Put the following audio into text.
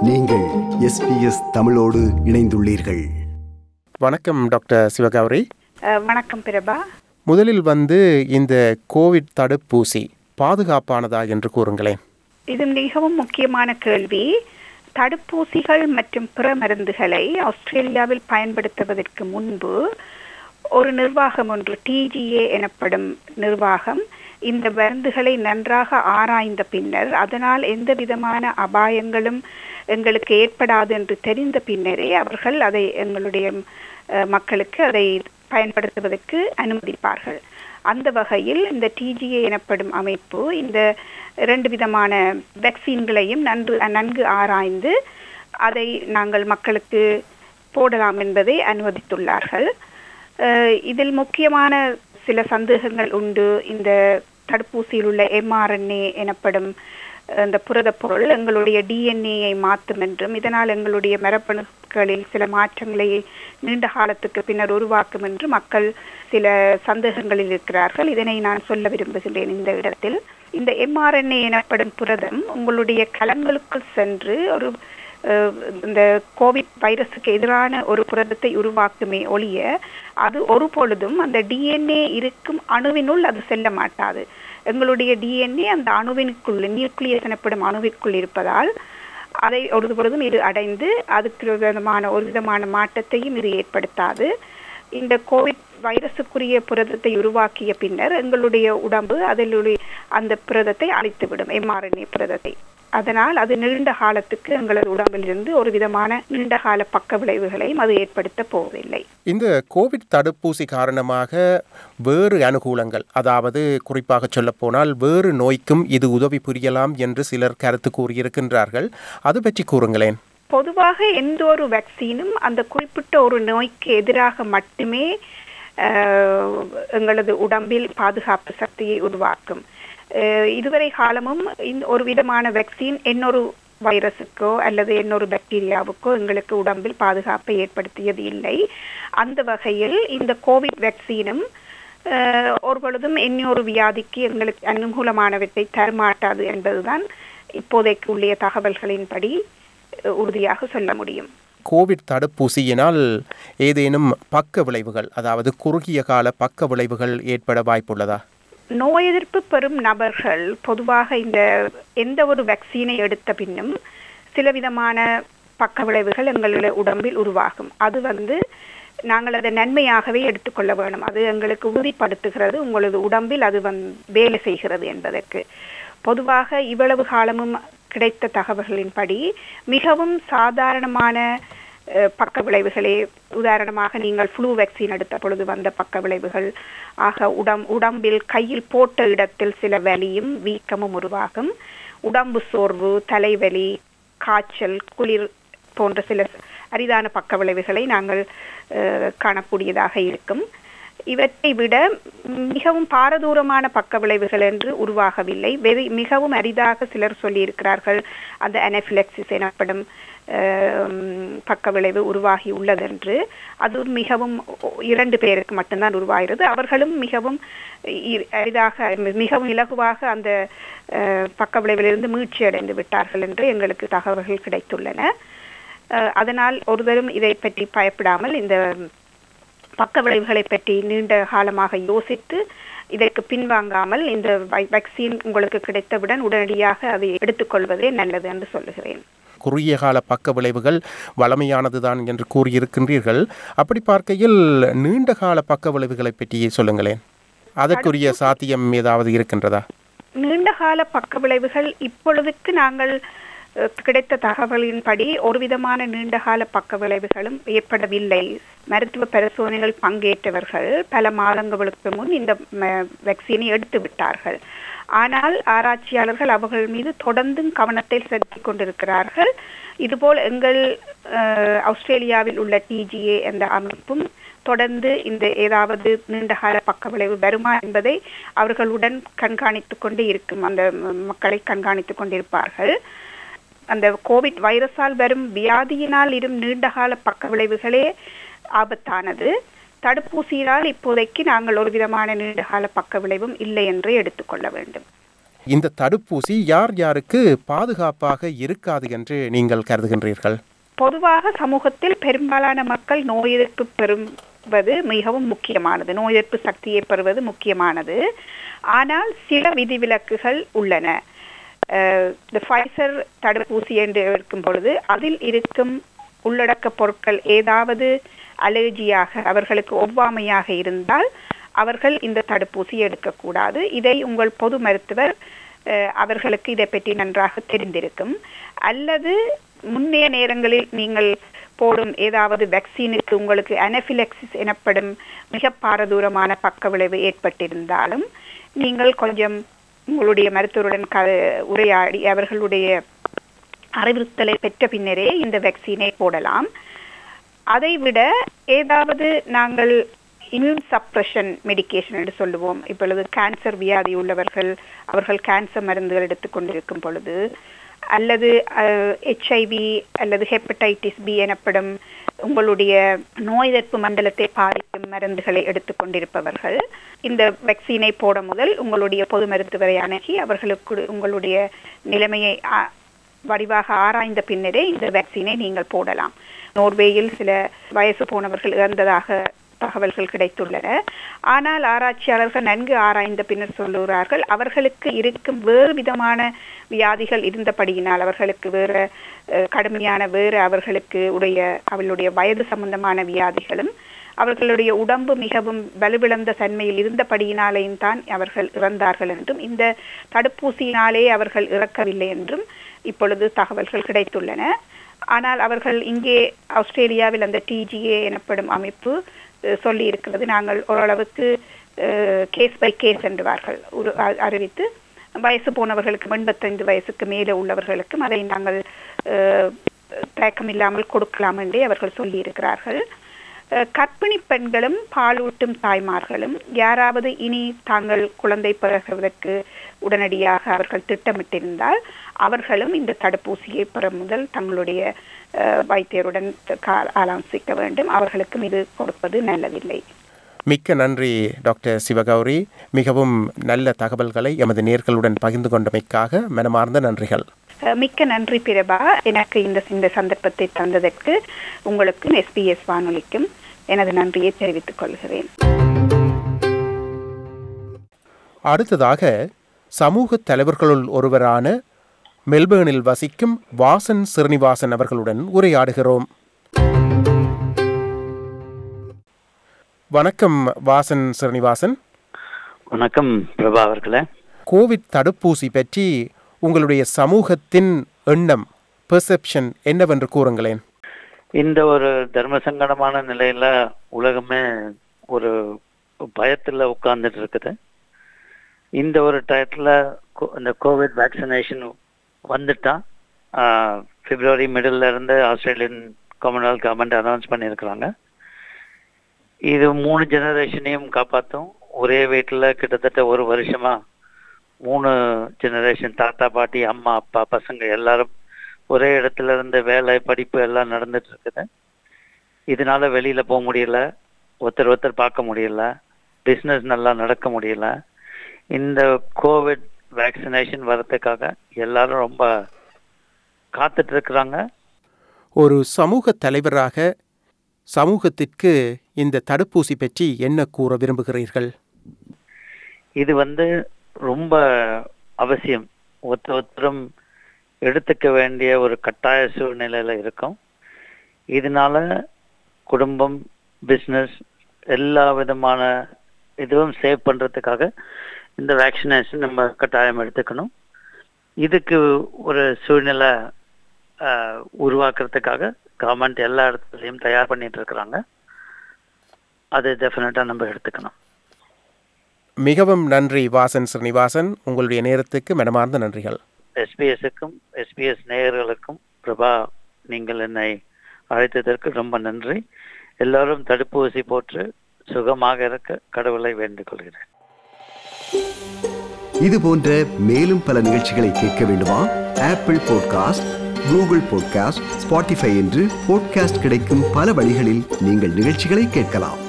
நீங்கள் எஸ்பிஎஸ் தமிழோடு இணைந்துள்ளீர்கள் வணக்கம் டாக்டர் சிவகௌரி அஹ், வணக்கம் பிரபா முதலில் வந்து இந்த கோவிட் தடுப்பூசி பாதுகாப்பானதா என்று கூறுங்களேன் இது மிகவும் முக்கியமான கேள்வி தடுப்பூசிகள் மற்றும் பிற மருந்துகளை ஆஸ்திரேலியாவில் பயன்படுத்துவதற்கு முன்பு ஒரு நிர்வாகம் ஒன்று டிஜிஏ எனப்படும் நிர்வாகம் இந்த மருந்துகளை நன்றாக ஆராய்ந்த பின்னர் அதனால் எந்த விதமான அபாயங்களும் எங்களுக்கு ஏற்படாது என்று தெரிந்த பின்னரே அவர்கள் அதை எங்களுடைய அஹ், மக்களுக்கு அதை பயன்படுத்துவதற்கு அனுமதிப்பார்கள் அந்த வகையில் இந்த டிஜிஏ எனப்படும் அமைப்பு இந்த இரண்டு விதமான வேக்சின்களையும் நன்கு நன்கு ஆராய்ந்து அதை நாங்கள் மக்களுக்கு போடலாம் என்பதை அனுமதித்துள்ளார்கள் அஹ், இதில் முக்கியமான சில சந்தேகங்கள் உண்டு இந்த தடுப்பூசியில் உள்ள எம்ஆர்என்ஏ எனப்படும் அந்த புரதப் பொருள் எங்களுடைய டிஎன்ஏயை மாற்றும் என்றும் இதனால் எங்களுடைய மரபணுக்களில் சில மாற்றங்களை நீண்ட காலத்துக்கு பின்னர் உருவாக்கும் என்று மக்கள் சில சந்தேகங்களில் இருக்கிறார்கள் இதனை நான் சொல்ல விரும்புகின்றேன் இந்த இடத்தில் இந்த எம்ஆர்என்ஏ எனப்படும் புரதம் உங்களுடைய கலங்களுக்குள் சென்று ஒரு அஹ், இந்த கோவிட் வைரஸுக்கு எதிரான ஒரு புரதத்தை உருவாக்குமே ஒழிய அது ஒரு பொழுதும் அந்த டிஎன்ஏ இருக்கும் அணுவினுள் அது செல்ல மாட்டாது எங்களுடைய டிஎன்ஏ அந்த அணுவினுக்குள் நியூக்ளியஸ் எனப்படும் அணுவிற்குள் இருப்பதால் அதை ஒரு பொழுதும் இது அடைந்து அதுக்கு ஒரு விதமான ஒரு விதமான மாற்றத்தையும் இது ஏற்படுத்தாது இந்த கோவிட் வைரஸுக்குரிய புரதத்தை உருவாக்கிய பின்னர் எங்களுடைய உடம்பு அதில் உள்ள அந்த புரதத்தை அழித்துவிடும் எம்ஆர்என்ஏ புரதத்தை அதனால் அது நீண்ட காலத்துக்கு எங்களது உடம்பிலிருந்து ஒரு விதமான நீண்ட கால பக்க விளைவுகளையும் அது ஏற்படுத்த போவதில்லை இந்த கோவிட் தடுப்பூசி காரணமாக வேறு அனுகூலங்கள் அதாவது குறிப்பாக சொல்லப்போனால் வேறு நோய்க்கும் இது உதவி புரியலாம் என்று சிலர் கருத்து கூறியிருக்கின்றார்கள் அது பற்றி கூறுங்களேன் பொதுவாக எந்த ஒரு வேக்சினும் அந்த குறிப்பிட்ட ஒரு நோய்க்கு எதிராக மட்டுமே அஹ், எங்களது உடம்பில் பாதுகாப்பு சக்தியை உருவாக்கும் அஹ், இதுவரை காலமும் இந்த ஒரு விதமான வேக்சின் இன்னொரு வைரஸுக்கோ அல்லது இன்னொரு பாக்டீரியாவுக்கோ எங்களுக்கு உடம்பில் பாதுகாப்பை ஏற்படுத்தியது இல்லை அந்த வகையில் இந்த கோவிட் வேக்சினும் அஹ், ஒரு பொழுதும் இன்னொரு வியாதிக்கு எங்களுக்கு அனுகூலமானவற்றை தரமாட்டாது என்பதுதான் இப்போதைக்கு உள்ள தகவல்களின்படி அஹ், உறுதியாக சொல்ல முடியும் கோவிட் தடுப்பூசியினால் ஏதேனும் பக்க விளைவுகள் அதாவது குறுகிய கால பக்க விளைவுகள் ஏற்பட வாய்ப்புள்ளதா நோய் எதிர்ப்பு பெறும் நபர்கள் பொதுவாக இந்த எந்த ஒரு வேக்சினை எடுத்த பின்னும் சில விதமான பக்க விளைவுகள் எங்களுடைய உடம்பில் உருவாகும் அது வந்து நாங்கள் அதை நன்மையாகவே எடுத்துக்கொள்ள வேணும் அது எங்களுக்கு உறுதிப்படுத்துகிறது உங்களது உடம்பில் அது வந் வேலை செய்கிறது என்பதற்கு பொதுவாக இவ்வளவு காலமும் கிடைத்த தகவல்களின்படி மிகவும் சாதாரணமான அஹ், பக்க விளைவுகளே உதாரணமாக நீங்கள் ஃப்ளூ வேக்சின் எடுத்த பொழுது வந்த பக்க விளைவுகள் ஆக உடம் உடம்பில் கையில் போட்ட இடத்தில் சில வலியும் வீக்கமும் உருவாகும் உடம்பு சோர்வு தலைவலி காய்ச்சல் குளிர் போன்ற சில அரிதான பக்க விளைவுகளை நாங்கள் அஹ், காணக்கூடியதாக இருக்கும் இவற்றை விட மிகவும் பாரதூரமான பக்க விளைவுகள் என்று உருவாகவில்லை வெறி மிகவும் அரிதாக சிலர் சொல்லியிருக்கிறார்கள் அந்த அனஃபிலெக்சிஸ் எனப்படும் ஆம், பக்க விளைவு உருவாகி உள்ளதென்று அது மிகவும் இரண்டு பேருக்கு மட்டும்தான் உருவாகிறது அவர்களும் மிகவும் இ- அரிதாக மிகவும் இலகுவாக அந்த அஹ், பக்க விளைவிலிருந்து மீட்சி அடைந்து விட்டார்கள் என்று எங்களுக்கு தகவல்கள் கிடைத்துள்ளன அஹ், அதனால் ஒருவரும் இதை பற்றி பயப்படாமல் இந்த பக்க விளைவுகளை பற்றி நீண்ட காலமாக யோசித்து இதற்கு பின்வாங்காமல் இந்த வை- வேக்சின் உங்களுக்கு கிடைத்தவுடன் உடனடியாக அதை எடுத்துக்கொள்வதே நல்லது என்று சொல்லுகிறேன் குறுகிய கால பக்க விளைவுகள் வளமையானதுதான் என்று கூறியிருக்கின்றீர்கள் அப்படி பார்க்கையில் நீண்ட கால பக்க விளைவுகளை பற்றி சொல்லுங்களேன் அதற்குரிய சாத்தியம் ஏதாவது இருக்கின்றதா நீண்ட கால பக்க விளைவுகள் இப்பொழுதுக்கு நாங்கள் அஹ், கிடைத்த தகவலின்படி ஒரு விதமான நீண்ட கால பக்க விளைவுகளும் ஏற்படவில்லை மருத்துவ பரிசோதனைகள் பங்கேற்றவர்கள் பல மாதங்களுக்கு முன் இந்த ம- வேக்சினை எடுத்து விட்டார்கள் ஆனால் ஆராய்ச்சியாளர்கள் அவர்கள் மீது தொடர்ந்தும் கவனத்தை செலுத்திக் கொண்டிருக்கிறார்கள் இதுபோல் எங்கள் அஹ், ஆஸ்திரேலியாவில் உள்ள டிஜிஏ என்ற அமைப்பும் தொடர்ந்து இந்த ஏதாவது நீண்டகால பக்க விளைவு வருமா என்பதை அவர்களுடன் கண்காணித்துக் கொண்டே இருக்கும் அந்த ம- மக்களை கண்காணித்துக் கொண்டிருப்பார்கள் அந்த கோவிட் வைரஸால் வரும் வியாதியினால் இரும் நீண்டகால பக்க விளைவுகளே ஆபத்தானது தடுப்பூசியினால் இப்போதைக்கு நாங்கள் ஒரு விதமான நீண்டகால பக்க விளைவும் இல்லை என்றே எடுத்துக்கொள்ள வேண்டும் இந்த தடுப்பூசி யார் யாருக்கு பாதுகாப்பாக இருக்காது என்று நீங்கள் கருதுகின்றீர்கள் பொதுவாக சமூகத்தில் பெரும்பாலான மக்கள் நோய் எதிர்ப்பு பெறுவது மிகவும் முக்கியமானது நோய் எதிர்ப்பு சக்தியை பெறுவது முக்கியமானது ஆனால் சில விதிவிலக்குகள் உள்ளன அஹ், இந்த ஃபைசர் தடுப்பூசி என்று இருக்கும் பொழுது அதில் இருக்கும் உள்ளடக்க பொருட்கள் ஏதாவது அலர்ஜியாக அவர்களுக்கு ஒவ்வாமையாக இருந்தால் அவர்கள் இந்த தடுப்பூசி எடுக்கக்கூடாது இதை உங்கள் பொது மருத்துவர் அஹ், அவர்களுக்கு இதை பற்றி நன்றாக தெரிந்திருக்கும் அல்லது முன்னைய நேரங்களில் நீங்கள் போடும் ஏதாவது வேக்சினுக்கு உங்களுக்கு அனபிலெக்சிஸ் எனப்படும் மிக பாரதூரமான பக்க விளைவு ஏற்பட்டிருந்தாலும் நீங்கள் கொஞ்சம் உங்களுடைய மருத்துவருடன் க உரையாடி அவர்களுடைய அறிவுறுத்தலை பெற்ற பின்னரே இந்த வேக்சினை போடலாம் அதைவிட ஏதாவது நாங்கள் இம்யூன் சப்ரஷன் மெடிகேஷன் என்று சொல்லுவோம் இப்பொழுது கேன்சர் வியாதி உள்ளவர்கள் அவர்கள் கேன்சர் மருந்துகள் எடுத்துக்கொண்டிருக்கும் பொழுது அல்லது ஹெச்ஐவி அல்லது ஹெப்படைட்டிஸ் பி எனப்படும் உங்களுடைய நோய் எதிர்ப்பு மண்டலத்தை பாதிக்கும் மருந்துகளை எடுத்துக்கொண்டிருப்பவர்கள் இந்த வேக்சினை போட முதல் உங்களுடைய பொது மருத்துவரை அணுகி அவர்களுக்கு உங்களுடைய நிலைமையை ஆ, வடிவாக ஆராய்ந்த பின்னரே இந்த வேக்சினை நீங்கள் போடலாம் நோர்வேயில் சில வயசு போனவர்கள் இறந்ததாக தகவல்கள் கிடைத்துள்ளன ஆனால் ஆராய்ச்சியாளர்கள் நன்கு ஆராய்ந்த பின்னர் சொல்லுகிறார்கள் அவர்களுக்கு இருக்கும் வேறு விதமான வியாதிகள் இருந்தபடியினால் அவர்களுக்கு வேறு அஹ், கடுமையான வேறு அவர்களுக்கு உடைய அவளுடைய வயது சம்பந்தமான வியாதிகளும் அவர்களுடைய உடம்பு மிகவும் வலுவிழந்த தன்மையில் இருந்தபடியினாலேயும் தான் அவர்கள் இறந்தார்கள் என்றும் இந்த தடுப்பூசியினாலே அவர்கள் இறக்கவில்லை என்றும் இப்பொழுது தகவல்கள் கிடைத்துள்ளன ஆனால் அவர்கள் இங்கே ஆஸ்திரேலியாவில் அந்த டிஜிஏ எனப்படும் அமைப்பு அஹ், சொல்லி இருக்கிறது நாங்கள் ஓரளவுக்கு கேஸ் பை கேஸ் என்றுவார்கள் ஒரு அ- அறிவித்து வயசு போனவர்களுக்கு எண்பத்தைந்து வயசுக்கு மேலே உள்ளவர்களுக்கும் அதை நாங்கள் அஹ், தயக்கம் இல்லாமல் கொடுக்கலாம் என்றே அவர்கள் சொல்லி இருக்கிறார்கள் அஹ், கர்ப்பிணி பெண்களும் பாலூட்டும் தாய்மார்களும் யாராவது இனி தாங்கள் குழந்தை பிறகுவதற்கு உடனடியாக அவர்கள் திட்டமிட்டிருந்தால் அவர்களும் இந்த தடுப்பூசியை பெற முதல் தங்களுடைய அஹ், வைத்தியருடன் கா- ஆலோசிக்க வேண்டும் அவர்களுக்கும் இது கொடுப்பது நல்லதில்லை மிக்க நன்றி டாக்டர் சிவகௌரி மிகவும் நல்ல தகவல்களை எமது நேர்களுடன் பகிர்ந்து கொண்டமைக்காக மனமார்ந்த நன்றிகள் அஹ், மிக்க நன்றி பிரபா எனக்கு இந்த இந்த சந்தர்ப்பத்தை தந்ததற்கு உங்களுக்கும் எஸ்பிஎஸ் வானொலிக்கும் எனது நன்றியை தெரிவித்துக் கொள்கிறேன் அடுத்ததாக சமூக தலைவர்களுள் ஒருவரான மெல்பேர்னில் வசிக்கும் வாசன் சிறுனிவாசன் அவர்களுடன் உரையாடுகிறோம் வணக்கம் வாசன் சிறுனிவாசன் வணக்கம் பிரபா அவர்களே கோவிட் தடுப்பூசி பற்றி உங்களுடைய சமூகத்தின் எண்ணம் பெர்செப்ஷன் என்னவென்று கூறுங்களேன் இந்த ஒரு தர்ம சங்கடமான நிலையில உலகமே ஒரு பயத்துல உட்கார்ந்துட்டு இருக்குது இந்த ஒரு டயத்துல கோ- இந்த கோவிட் வேக்சினேஷன் வந்துட்டா ஆஹ், பிப்ரவரி மிடில் இருந்து ஆஸ்திரேலியன் காமன்வெல்த் கவர்மெண்ட் அனௌன்ஸ் பண்ணியிருக்கிறாங்க இது மூணு ஜெனரேஷனையும் காப்பாற்றும் ஒரே வீட்டில் கிட்டத்தட்ட ஒரு வருஷமா மூணு ஜெனரேஷன் தாத்தா பாட்டி அம்மா அப்பா பசங்க எல்லாரும் ஒரே இடத்துல இருந்து வேலை படிப்பு எல்லாம் நடந்துட்டு இருக்குது இதனால வெளியில போக முடியல ஒருத்தர் ஒருத்தர் பார்க்க முடியல பிஸ்னஸ் நல்லா நடக்க முடியல இந்த கோவிட் வேக்சினேஷன் வர்றதுக்காக எல்லாரும் ரொம்ப காத்துட்டு இருக்கிறாங்க ஒரு சமூக தலைவராக சமூகத்திற்கு இந்த தடுப்பூசி பற்றி என்ன கூற விரும்புகிறீர்கள் இது வந்து ரொம்ப அவசியம் ஒருத்தர் ஒருத்தரும் எடுத்துக்க வேண்டிய ஒரு கட்டாய சூழ்நிலையில இருக்கும் இதனால குடும்பம் பிஸ்னஸ் எல்லா விதமான இதுவும் சேவ் பண்றதுக்காக இந்த வேக்சினேஷன் நம்ம கட்டாயம் எடுத்துக்கணும் இதுக்கு ஒரு சூழ்நிலை ஆஹ், உருவாக்குறதுக்காக கவர்மெண்ட் எல்லா இடத்துலையும் தயார் பண்ணிட்டு இருக்கிறாங்க அது டெஃபினட்டா நம்ம எடுத்துக்கணும் மிகவும் நன்றி வாசன் ஸ்ரீனிவாசன் உங்களுடைய நேரத்துக்கு மனமார்ந்த நன்றிகள் எஸ்பிஎஸ்க்கும் எஸ்பிஎஸ் நேயர்களுக்கும் பிரபா நீங்கள் என்னை அழைத்ததற்கு ரொம்ப நன்றி எல்லாரும் தடுப்பூசி போட்டு சுகமாக இருக்க கடவுளை வேண்டிக் கொள்கிறேன் இது போன்ற மேலும் பல நிகழ்ச்சிகளை கேட்க வேண்டுமா Apple podcast Google podcast Spotify என்று பாட்காஸ்ட் கிடைக்கும் பல வழிகளில் நீங்கள் நிகழ்ச்சிகளை கேட்கலாம்